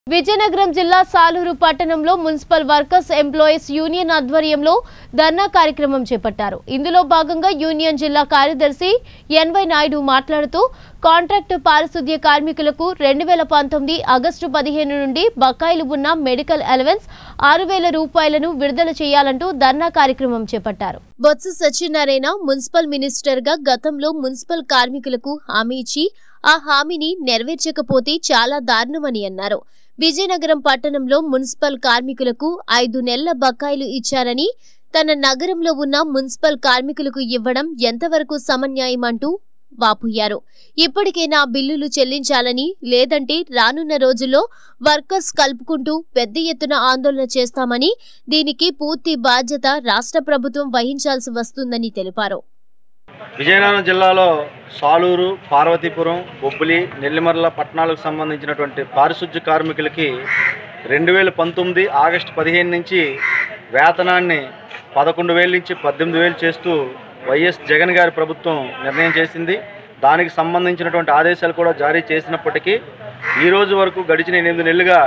విజయనగరం జిల్లా సాలూరు పట్టణంలో municipal workers employees union ఆధ్వర్యంలో ధర్నా కార్యక్రమం చేపట్టారు ఇందులో భాగంగా యూనియన్ జిల్లా కార్యదర్శి ఎన్వై నాయుడు మాట్లాడుతూ కాంట్రాక్టు పారిశుద్ధ్య కార్మికులకు రెండు వేల పంతొమ్మిది ఆగస్టు పదిహేను నుండి బకాయిలు ఉన్న మెడికల్ అలవెన్స్ ఆరు వేల రూపాయలను విడుదల చేయాలంటూ ధర్నా కార్యక్రమం చేపట్టారు బొత్స సత్యనారాయణ మున్సిపల్ మినిస్టర్ గా గతంలో మున్సిపల్ కార్మికులకు హామీ ఇచ్చి ఆ హామీని నెరవేర్చకపోతే చాలా దారుణమని అన్నారు విజయనగరం పట్టణంలో మున్సిపల్ కార్మికులకు ఐదు నెలల బకాయిలు ఇచ్చారని తన నగరంలో ఉన్న మున్సిపల్ కార్మికులకు ఇవ్వడం ఎంతవరకు సమన్యాయమంటూ వాపోయారు ఇప్పటికైనా బిల్లులు చెల్లించాలని లేదంటే రానున్న రోజుల్లో వర్కర్స్ కలుపుకుంటూ పెద్ద ఎత్తున ఆందోళన చేస్తామని దీనికి పూర్తి బాధ్యత రాష్ట్ర ప్రభుత్వం వహించాల్సి వస్తుందని తెలిపారు విజయనగరం జిల్లాలో సాలూరు పార్వతీపురం బొబ్బిలి నెల్లిమర్ల పట్టణాలకు సంబంధించినటువంటి పారిశుద్ధ్య కార్మికులకి రెండు వేల పంతొమ్మిది ఆగస్టు పదిహేను నుంచి వేతనాన్ని పదకొండు వేల నుంచి పద్దెనిమిది వేలు చేస్తూ వైఎస్ జగన్ గారి ప్రభుత్వం నిర్ణయం చేసింది దానికి సంబంధించినటువంటి ఆదేశాలు కూడా జారీ చేసినప్పటికీ ఈ రోజు వరకు గడిచిన ఎనిమిది నెలలుగా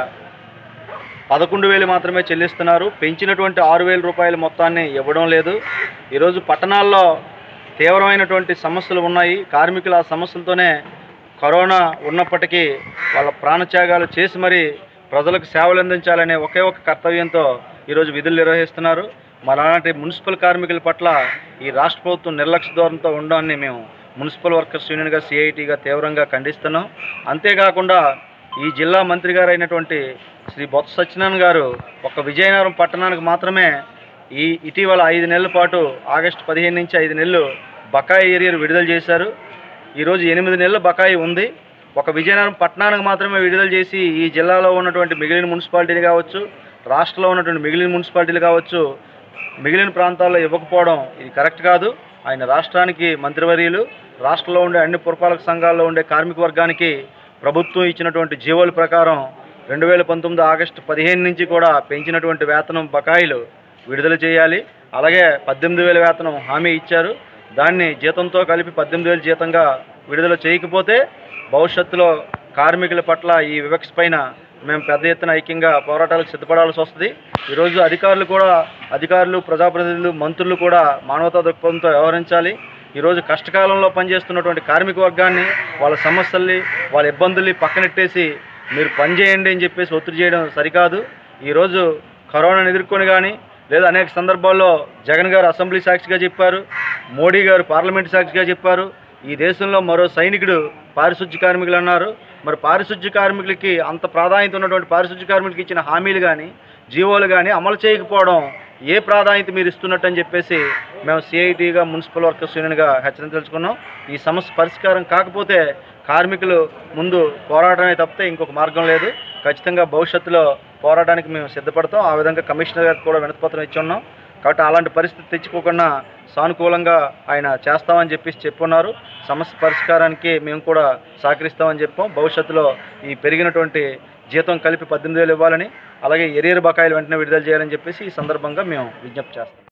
పదకొండు వేలు మాత్రమే చెల్లిస్తున్నారు పెంచినటువంటి ఆరు వేల రూపాయల మొత్తాన్ని ఇవ్వడం లేదు ఈరోజు పట్టణాల్లో తీవ్రమైనటువంటి సమస్యలు ఉన్నాయి కార్మికులు ఆ సమస్యలతోనే కరోనా ఉన్నప్పటికీ వాళ్ళ ప్రాణత్యాగాలు చేసి మరి ప్రజలకు సేవలు అందించాలనే ఒకే ఒక కర్తవ్యంతో ఈరోజు విధులు నిర్వహిస్తున్నారు మరి అలాంటి మున్సిపల్ కార్మికుల పట్ల ఈ రాష్ట్ర ప్రభుత్వం నిర్లక్ష్య ధోరణితో ఉండడాన్ని మేము మున్సిపల్ వర్కర్స్ యూనియన్గా సిఐటిగా తీవ్రంగా ఖండిస్తున్నాం అంతేకాకుండా ఈ జిల్లా మంత్రి గారు అయినటువంటి శ్రీ బొత్స సత్యనారాయణ గారు ఒక విజయనగరం పట్టణానికి మాత్రమే ఈ ఇటీవల ఐదు నెలల పాటు ఆగస్టు పదిహేను నుంచి ఐదు నెలలు బకాయి ఏరియాలు విడుదల చేశారు ఈరోజు ఎనిమిది నెలల బకాయి ఉంది ఒక విజయనగరం పట్టణానికి మాత్రమే విడుదల చేసి ఈ జిల్లాలో ఉన్నటువంటి మిగిలిన మున్సిపాలిటీలు కావచ్చు రాష్ట్రంలో ఉన్నటువంటి మిగిలిన మున్సిపాలిటీలు కావచ్చు మిగిలిన ప్రాంతాల్లో ఇవ్వకపోవడం ఇది కరెక్ట్ కాదు ఆయన రాష్ట్రానికి మంత్రివర్యులు రాష్ట్రంలో ఉండే అన్ని పురపాలక సంఘాల్లో ఉండే కార్మిక వర్గానికి ప్రభుత్వం ఇచ్చినటువంటి జీవోల ప్రకారం రెండు వేల పంతొమ్మిది ఆగస్టు పదిహేను నుంచి కూడా పెంచినటువంటి వేతనం బకాయిలు విడుదల చేయాలి అలాగే పద్దెనిమిది వేల వేతనం హామీ ఇచ్చారు దాన్ని జీతంతో కలిపి పద్దెనిమిది వేల జీతంగా విడుదల చేయకపోతే భవిష్యత్తులో కార్మికుల పట్ల ఈ వివక్ష పైన మేము పెద్ద ఎత్తున ఐక్యంగా పోరాటాలకు సిద్ధపడాల్సి వస్తుంది ఈరోజు అధికారులు కూడా అధికారులు ప్రజాప్రతినిధులు మంత్రులు కూడా మానవతా దృక్పథంతో వ్యవహరించాలి ఈరోజు కష్టకాలంలో పనిచేస్తున్నటువంటి కార్మిక వర్గాన్ని వాళ్ళ సమస్యల్ని వాళ్ళ ఇబ్బందుల్ని పక్కనెట్టేసి మీరు పని చేయండి అని చెప్పేసి ఒత్తిడి చేయడం సరికాదు ఈరోజు కరోనాను ఎదుర్కొని కానీ లేదా అనేక సందర్భాల్లో జగన్ గారు అసెంబ్లీ సాక్షిగా చెప్పారు మోడీ గారు పార్లమెంట్ సాక్షిగా చెప్పారు ఈ దేశంలో మరో సైనికుడు పారిశుద్ధ్య కార్మికులు అన్నారు మరి పారిశుద్ధ్య కార్మికులకి అంత ప్రాధాన్యత ఉన్నటువంటి పారిశుద్ధ్య కార్మికులకి ఇచ్చిన హామీలు కానీ జీవోలు కానీ అమలు చేయకపోవడం ఏ ప్రాధాన్యత మీరు ఇస్తున్నట్టు అని చెప్పేసి మేము సిఐటిగా మున్సిపల్ వర్కర్స్ యూనియన్గా హెచ్చరించదలుచుకున్నాం ఈ సమస్య పరిష్కారం కాకపోతే కార్మికులు ముందు పోరాటమే తప్పితే ఇంకొక మార్గం లేదు ఖచ్చితంగా భవిష్యత్తులో పోరాటానికి మేము సిద్ధపడతాం ఆ విధంగా కమిషనర్ గారికి కూడా వినతిపత్రం ఇచ్చి ఉన్నాం కాబట్టి అలాంటి పరిస్థితి తెచ్చుకోకుండా సానుకూలంగా ఆయన చేస్తామని చెప్పేసి చెప్పున్నారు సమస్య పరిష్కారానికి మేము కూడా సహకరిస్తామని చెప్పాం భవిష్యత్తులో ఈ పెరిగినటువంటి జీతం కలిపి పద్దెనిమిది వేలు ఇవ్వాలని అలాగే ఎరియర్ బకాయిలు వెంటనే విడుదల చేయాలని చెప్పేసి ఈ సందర్భంగా మేము విజ్ఞప్తి చేస్తాం